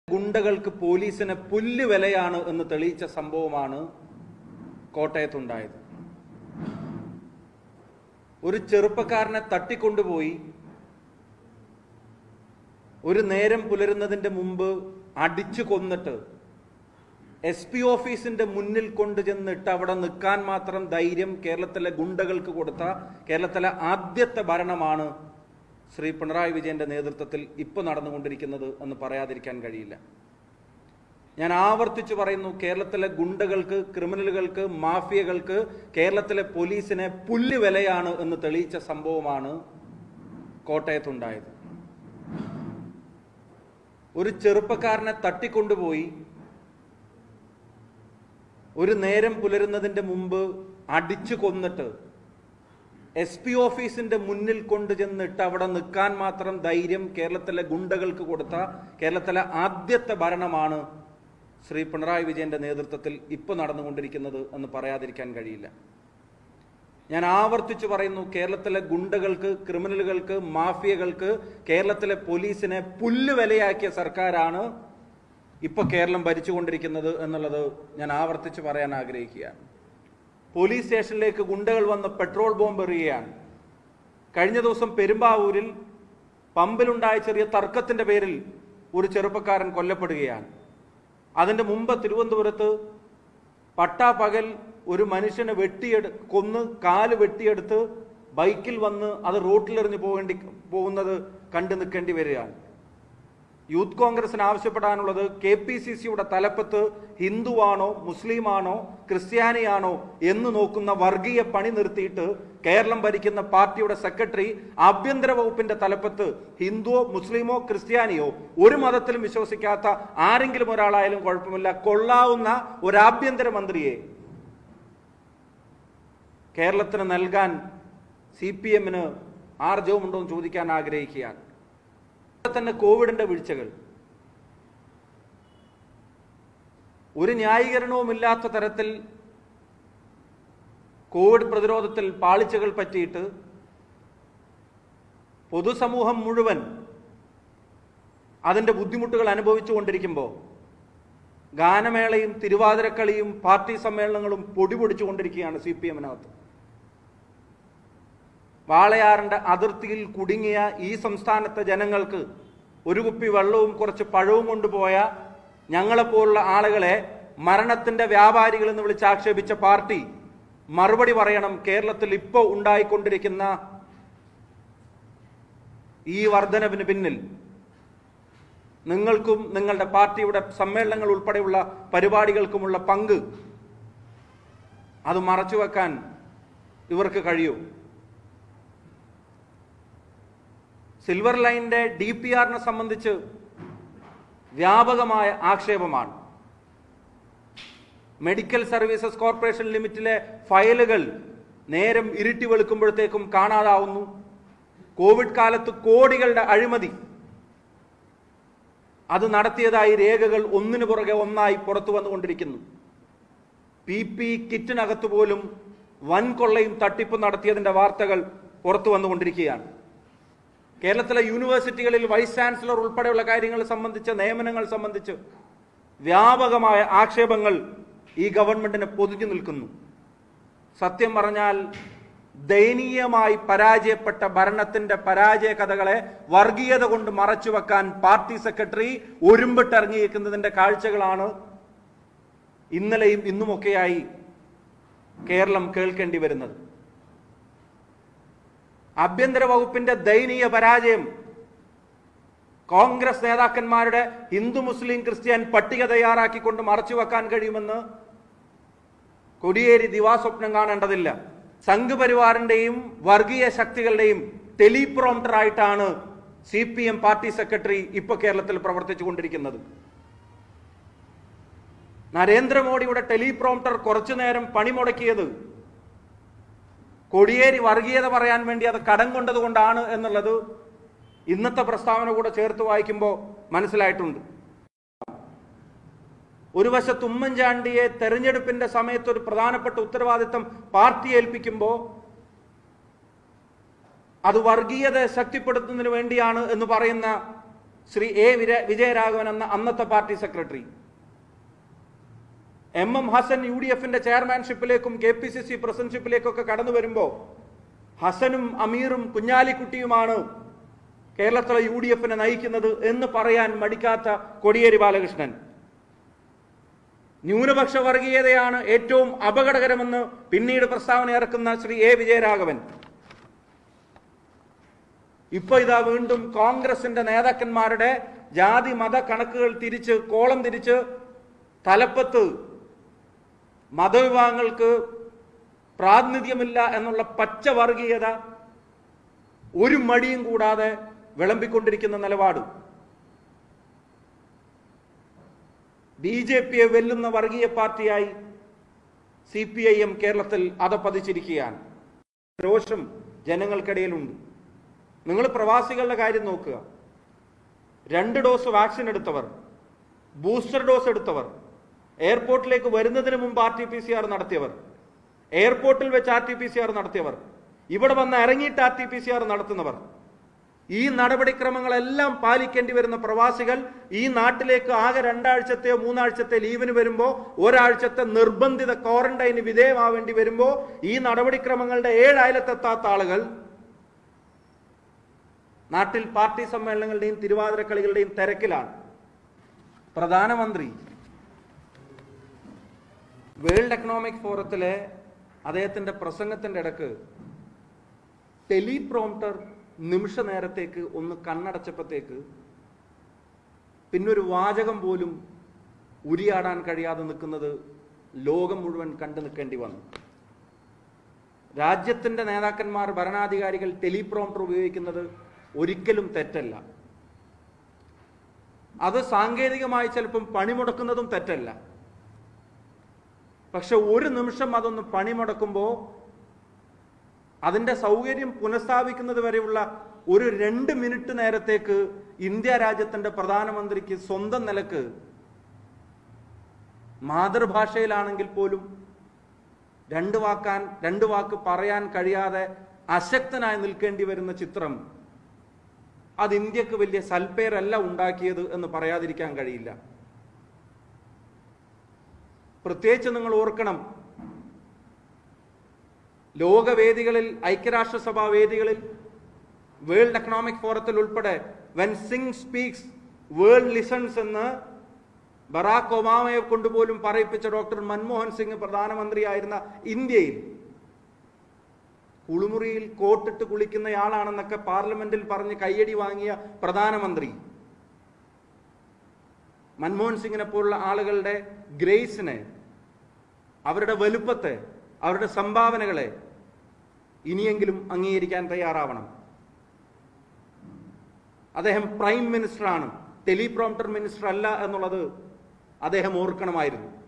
ഗുണ്ടകൾക്ക് പോലീസിന് പുല്ല് വിലയാണ് എന്ന് തെളിയിച്ച സംഭവമാണ് കോട്ടയത്തുണ്ടായത് ഒരു ചെറുപ്പക്കാരനെ തട്ടിക്കൊണ്ടുപോയി ഒരു നേരം പുലരുന്നതിന്റെ മുമ്പ് അടിച്ചു കൊന്നിട്ട് എസ് പി ഓഫീസിന്റെ മുന്നിൽ കൊണ്ടു ചെന്നിട്ട് അവിടെ നിൽക്കാൻ മാത്രം ധൈര്യം കേരളത്തിലെ ഗുണ്ടകൾക്ക് കൊടുത്ത കേരളത്തിലെ ആദ്യത്തെ ഭരണമാണ് ശ്രീ പിണറായി വിജയന്റെ നേതൃത്വത്തിൽ ഇപ്പോൾ നടന്നുകൊണ്ടിരിക്കുന്നത് എന്ന് പറയാതിരിക്കാൻ കഴിയില്ല ഞാൻ ആവർത്തിച്ചു പറയുന്നു കേരളത്തിലെ ഗുണ്ടകൾക്ക് ക്രിമിനലുകൾക്ക് മാഫിയകൾക്ക് കേരളത്തിലെ പോലീസിനെ പുല്ല് വിലയാണ് എന്ന് തെളിയിച്ച സംഭവമാണ് കോട്ടയത്തുണ്ടായത് ഒരു ചെറുപ്പക്കാരനെ തട്ടിക്കൊണ്ടുപോയി ഒരു നേരം പുലരുന്നതിന്റെ മുമ്പ് അടിച്ചു കൊന്നിട്ട് എസ് പി ഓഫീസിന്റെ മുന്നിൽ കൊണ്ടു ചെന്നിട്ട് അവിടെ നിൽക്കാൻ മാത്രം ധൈര്യം കേരളത്തിലെ ഗുണ്ടകൾക്ക് കൊടുത്ത കേരളത്തിലെ ആദ്യത്തെ ഭരണമാണ് ശ്രീ പിണറായി വിജയന്റെ നേതൃത്വത്തിൽ ഇപ്പോൾ നടന്നുകൊണ്ടിരിക്കുന്നത് എന്ന് പറയാതിരിക്കാൻ കഴിയില്ല ഞാൻ ആവർത്തിച്ചു പറയുന്നു കേരളത്തിലെ ഗുണ്ടകൾക്ക് ക്രിമിനലുകൾക്ക് മാഫിയകൾക്ക് കേരളത്തിലെ പോലീസിനെ പുല്ല് വിലയാക്കിയ സർക്കാരാണ് ഇപ്പൊ കേരളം ഭരിച്ചുകൊണ്ടിരിക്കുന്നത് എന്നുള്ളത് ഞാൻ ആവർത്തിച്ച് പറയാൻ ആഗ്രഹിക്കുകയാണ് പോലീസ് സ്റ്റേഷനിലേക്ക് ഗുണ്ടകൾ വന്ന് പെട്രോൾ ബോംബ് എറിയുകയാണ് കഴിഞ്ഞ ദിവസം പെരുമ്പാവൂരിൽ പമ്പിലുണ്ടായ ചെറിയ തർക്കത്തിന്റെ പേരിൽ ഒരു ചെറുപ്പക്കാരൻ കൊല്ലപ്പെടുകയാണ് അതിന്റെ മുമ്പ് തിരുവനന്തപുരത്ത് പട്ടാപ്പകൽ ഒരു മനുഷ്യനെ വെട്ടിയെടു കൊന്ന് കാല് വെട്ടിയെടുത്ത് ബൈക്കിൽ വന്ന് അത് റോട്ടിലെറിഞ്ഞ് പോകേണ്ടി പോകുന്നത് കണ്ടു നിൽക്കേണ്ടി വരികയാണ് യൂത്ത് കോൺഗ്രസിന് ആവശ്യപ്പെടാനുള്ളത് കെ പി സി സിയുടെ തലപ്പത്ത് ഹിന്ദുവാണോ മുസ്ലിമാണോ ക്രിസ്ത്യാനിയാണോ എന്ന് നോക്കുന്ന വർഗീയ പണി നിർത്തിയിട്ട് കേരളം ഭരിക്കുന്ന പാർട്ടിയുടെ സെക്രട്ടറി ആഭ്യന്തര വകുപ്പിന്റെ തലപ്പത്ത് ഹിന്ദുവോ മുസ്ലിമോ ക്രിസ്ത്യാനിയോ ഒരു മതത്തിലും വിശ്വസിക്കാത്ത ആരെങ്കിലും ഒരാളായാലും കുഴപ്പമില്ല കൊള്ളാവുന്ന ഒരു ആഭ്യന്തര മന്ത്രിയെ കേരളത്തിന് നൽകാൻ സി പി എമ്മിന് ആർജവമുണ്ടോ എന്ന് ചോദിക്കാൻ ആഗ്രഹിക്കുകയാണ് ഇവിടെ തന്നെ കോവിഡിന്റെ വീഴ്ചകൾ ഒരു ന്യായീകരണവുമില്ലാത്ത തരത്തിൽ കോവിഡ് പ്രതിരോധത്തിൽ പാളിച്ചകൾ പറ്റിയിട്ട് പൊതുസമൂഹം മുഴുവൻ അതിന്റെ ബുദ്ധിമുട്ടുകൾ അനുഭവിച്ചുകൊണ്ടിരിക്കുമ്പോൾ ഗാനമേളയും തിരുവാതിരക്കളിയും പാർട്ടി സമ്മേളനങ്ങളും പൊടിപൊടിച്ചുകൊണ്ടിരിക്കുകയാണ് സി പി എമ്മിനകത്ത് വാളയാറിന്റെ അതിർത്തിയിൽ കുടുങ്ങിയ ഈ സംസ്ഥാനത്തെ ജനങ്ങൾക്ക് ഒരു കുപ്പി വെള്ളവും കുറച്ച് പഴവും കൊണ്ടുപോയ ഞങ്ങളെപ്പോലുള്ള ആളുകളെ മരണത്തിന്റെ വ്യാപാരികൾ എന്ന് വിളിച്ച് ആക്ഷേപിച്ച പാർട്ടി മറുപടി പറയണം കേരളത്തിൽ ഇപ്പോൾ ഉണ്ടായിക്കൊണ്ടിരിക്കുന്ന ഈ വർധനവിന് പിന്നിൽ നിങ്ങൾക്കും നിങ്ങളുടെ പാർട്ടിയുടെ സമ്മേളനങ്ങൾ ഉൾപ്പെടെയുള്ള പരിപാടികൾക്കുമുള്ള പങ്ക് അത് മറച്ചുവെക്കാൻ ഇവർക്ക് കഴിയൂ സിൽവർ ലൈനിന്റെ ഡി പി ആറിനെ സംബന്ധിച്ച് വ്യാപകമായ ആക്ഷേപമാണ് മെഡിക്കൽ സർവീസസ് കോർപ്പറേഷൻ ലിമിറ്റിലെ ഫയലുകൾ നേരം ഇരുട്ടി വെളുക്കുമ്പോഴത്തേക്കും കാണാതാവുന്നു കോവിഡ് കാലത്ത് കോടികളുടെ അഴിമതി അത് നടത്തിയതായി രേഖകൾ ഒന്നിനു പുറകെ ഒന്നായി പുറത്തു വന്നുകൊണ്ടിരിക്കുന്നു പി പി കിറ്റിനകത്ത് പോലും വൻ കൊള്ളയും തട്ടിപ്പും നടത്തിയതിന്റെ വാർത്തകൾ പുറത്തു വന്നുകൊണ്ടിരിക്കുകയാണ് കേരളത്തിലെ യൂണിവേഴ്സിറ്റികളിൽ വൈസ് ചാൻസലർ ഉൾപ്പെടെയുള്ള കാര്യങ്ങൾ സംബന്ധിച്ച് നിയമനങ്ങൾ സംബന്ധിച്ച് വ്യാപകമായ ആക്ഷേപങ്ങൾ ഈ ഗവൺമെന്റിന് പൊതിഞ്ഞു നിൽക്കുന്നു സത്യം പറഞ്ഞാൽ ദയനീയമായി പരാജയപ്പെട്ട ഭരണത്തിന്റെ പരാജയ കഥകളെ വർഗീയത കൊണ്ട് മറച്ചുവെക്കാൻ പാർട്ടി സെക്രട്ടറി ഒരുമ്പിട്ടിറങ്ങിയിരിക്കുന്നതിന്റെ കാഴ്ചകളാണ് ഇന്നലെയും ഇന്നുമൊക്കെയായി കേരളം കേൾക്കേണ്ടി വരുന്നത് ആഭ്യന്തര വകുപ്പിന്റെ ദയനീയ പരാജയം കോൺഗ്രസ് നേതാക്കന്മാരുടെ ഹിന്ദു മുസ്ലിം ക്രിസ്ത്യൻ പട്ടിക തയ്യാറാക്കിക്കൊണ്ട് മറച്ചുവെക്കാൻ കഴിയുമെന്ന് കൊടിയേരി ദിവാസ്വപ്നം കാണേണ്ടതില്ല സംഘപരിവാറിന്റെയും വർഗീയ ശക്തികളുടെയും ടെലിപ്രോംപ്റ്റർ ആയിട്ടാണ് C P M party secretary ഇപ്പൊ കേരളത്തിൽ പ്രവർത്തിച്ചു കൊണ്ടിരിക്കുന്നത് നരേന്ദ്രമോദിയുടെ ടെലിപ്രോംപ്റ്റർ കുറച്ചു നേരം പണിമുടക്കിയത് കൊടിയേരി വർഗീയത പറയാൻ വേണ്ടി അത് കടം കൊണ്ടതുകൊണ്ടാണ് എന്നുള്ളത് ഇന്നത്തെ പ്രസ്താവന കൂടെ ചേർത്ത് വായിക്കുമ്പോൾ മനസ്സിലായിട്ടുണ്ട് ഒരു വശത്ത് ഉമ്മൻചാണ്ടിയെ തെരഞ്ഞെടുപ്പിന്റെ സമയത്ത് ഒരു പ്രധാനപ്പെട്ട ഉത്തരവാദിത്തം പാർട്ടി ഏൽപ്പിക്കുമ്പോൾ അത് വർഗീയത ശക്തിപ്പെടുത്തുന്നതിന് വേണ്ടിയാണ് എന്ന് പറയുന്ന ശ്രീ എ വിര- വിജയരാഘവൻ എന്ന അന്നത്തെ party secretary M M Hassan U D എഫിന്റെ ചെയർമാൻഷിപ്പിലേക്കും കെ പി സി സി പ്രസിഡന്റ്ഷിപ്പിലേക്കൊക്കെ കടന്നു വരുമ്പോൾ ഹസനും അമീറും കുഞ്ഞാലിക്കുട്ടിയുമാണ് കേരളത്തിലെ യു ഡി എഫിനെ നയിക്കുന്നത് എന്ന് പറയാൻ മടിക്കാത്ത കോടിയേരി ബാലകൃഷ്ണൻ ന്യൂനപക്ഷ വർഗീയതയാണ് ഏറ്റവും അപകടകരമെന്ന് പിന്നീട് പ്രസ്താവന ഇറക്കുന്ന ശ്രീ എ വിജയരാഘവൻ ഇപ്പൊ ഇതാ വീണ്ടും കോൺഗ്രസിന്റെ നേതാക്കന്മാരുടെ ജാതി മത കണക്കുകൾ തിരിച്ച് കോളം തിരിച്ച് തലപ്പത്ത് മതവിഭാഗങ്ങൾക്ക് പ്രാതിനിധ്യമില്ല എന്നുള്ള പച്ച വർഗീയത ഒരു മടിയും കൂടാതെ വിളമ്പിക്കൊണ്ടിരിക്കുന്ന നിലപാട് ബി ജെ പിയെ വെല്ലുന്ന വർഗീയ പാർട്ടിയായി സി പി ഐ എം കേരളത്തിൽ അതപ്പതിച്ചിരിക്കുകയാണ് രോഷം ജനങ്ങൾക്കിടയിലുണ്ട് നിങ്ങൾ പ്രവാസികളുടെ കാര്യം നോക്കുക രണ്ട് ഡോസ് വാക്സിൻ എടുത്തവർ ബൂസ്റ്റർ ഡോസ് എടുത്തവർ എയർപോർട്ടിലേക്ക് വരുന്നതിന് മുമ്പ് R T P C R നടത്തിയവർ എയർപോർട്ടിൽ വെച്ച് R T P C R നടത്തിയവർ ഇവിടെ വന്ന് ഇറങ്ങിയിട്ട് R T P C R നടത്തുന്നവർ ഈ നടപടിക്രമങ്ങളെല്ലാം പാലിക്കേണ്ടി വരുന്ന പ്രവാസികൾ ഈ നാട്ടിലേക്ക് ആകെ രണ്ടാഴ്ചത്തെയോ മൂന്നാഴ്ചത്തെ ലീവിന് വരുമ്പോൾ ഒരാഴ്ചത്തെ നിർബന്ധിത ക്വാറന്റൈന് വിധേയമാവേണ്ടി വരുമ്പോൾ ഈ നടപടിക്രമങ്ങളുടെ ഏഴായിരത്തെത്താത്ത ആളുകൾ നാട്ടിൽ പാർട്ടി സമ്മേളനങ്ങളുടെയും തിരുവാതിര കളികളുടെയും തിരക്കിലാണ് പ്രധാനമന്ത്രി വേൾഡ് എക്കണോമിക് ഫോറത്തിലെ അദ്ദേഹത്തിന്റെ പ്രസംഗത്തിന്റെ ഇടക്ക് ടെലിപ്രോംപ്റ്റർ നിമിഷ നേരത്തേക്ക് ഒന്ന് കണ്ണടച്ചപ്പോഴത്തേക്ക് പിന്നൊരു വാചകം പോലും ഉരിയാടാൻ കഴിയാതെ നിൽക്കുന്നത് ലോകം മുഴുവൻ കണ്ടു നിൽക്കേണ്ടി വന്നു രാജ്യത്തിന്റെ നേതാക്കന്മാർ ഭരണാധികാരികൾ ടെലിപ്രോംപ്റ്റർ ഉപയോഗിക്കുന്നത് ഒരിക്കലും തെറ്റല്ല അത് സാങ്കേതികമായി ചിലപ്പം പണിമുടക്കുന്നതും തെറ്റല്ല പക്ഷെ ഒരു നിമിഷം അതൊന്ന് പണിമുടക്കുമ്പോൾ അതിന്റെ സൗകര്യം പുനഃസ്ഥാപിക്കുന്നത് വരെയുള്ള ഒരു രണ്ട് മിനിറ്റ് നേരത്തേക്ക് ഇന്ത്യ രാജ്യത്തിന്റെ പ്രധാനമന്ത്രിക്ക് സ്വന്തം നിലക്ക് മാതൃഭാഷയിലാണെങ്കിൽ പോലും രണ്ട് വാക്കാൻ രണ്ട് വാക്ക് പറയാൻ കഴിയാതെ അശക്തനായി നിൽക്കേണ്ടി വരുന്ന ചിത്രം അത് ഇന്ത്യക്ക് വലിയ സൽപ്പേരല്ല ഉണ്ടാക്കിയത് എന്ന് പറയാതിരിക്കാൻ കഴിയില്ല പ്രത്യേകിച്ച് നിങ്ങൾ ഓർക്കണം ലോകവേദികളിൽ ഐക്യരാഷ്ട്രസഭാ വേദികളിൽ വേൾഡ് എക്കണോമിക് ഫോറത്തിൽ ഉൾപ്പെടെ when Singh speaks world listens എന്ന് ബറാക്ക് ഒബാമയെ കൊണ്ടുപോലും പറയിപ്പിച്ച ഡോക്ടർ മൻമോഹൻ സിംഗ് പ്രധാനമന്ത്രിയായിരുന്ന ഇന്ത്യയിൽ കുളിമുറിയിൽ കോട്ടിട്ട് കുളിക്കുന്നയാളാണെന്നൊക്കെ പാർലമെന്റിൽ പറഞ്ഞ് കയ്യടി വാങ്ങിയ പ്രധാനമന്ത്രി മൻമോഹൻ സിംഗിനെ പോലുള്ള ആളുകളുടെ ഗ്രേസിനെ അവരുടെ വലുപ്പത്തെ അവരുടെ സംഭാവനകളെ ഇനിയെങ്കിലും അംഗീകരിക്കാൻ തയ്യാറാവണം അദ്ദേഹം പ്രൈം മിനിസ്റ്ററാണ് ടെലിപ്രോംപ്റ്റർ മിനിസ്റ്റർ അല്ല എന്നുള്ളത് അദ്ദേഹം ഓർക്കണമായിരുന്നു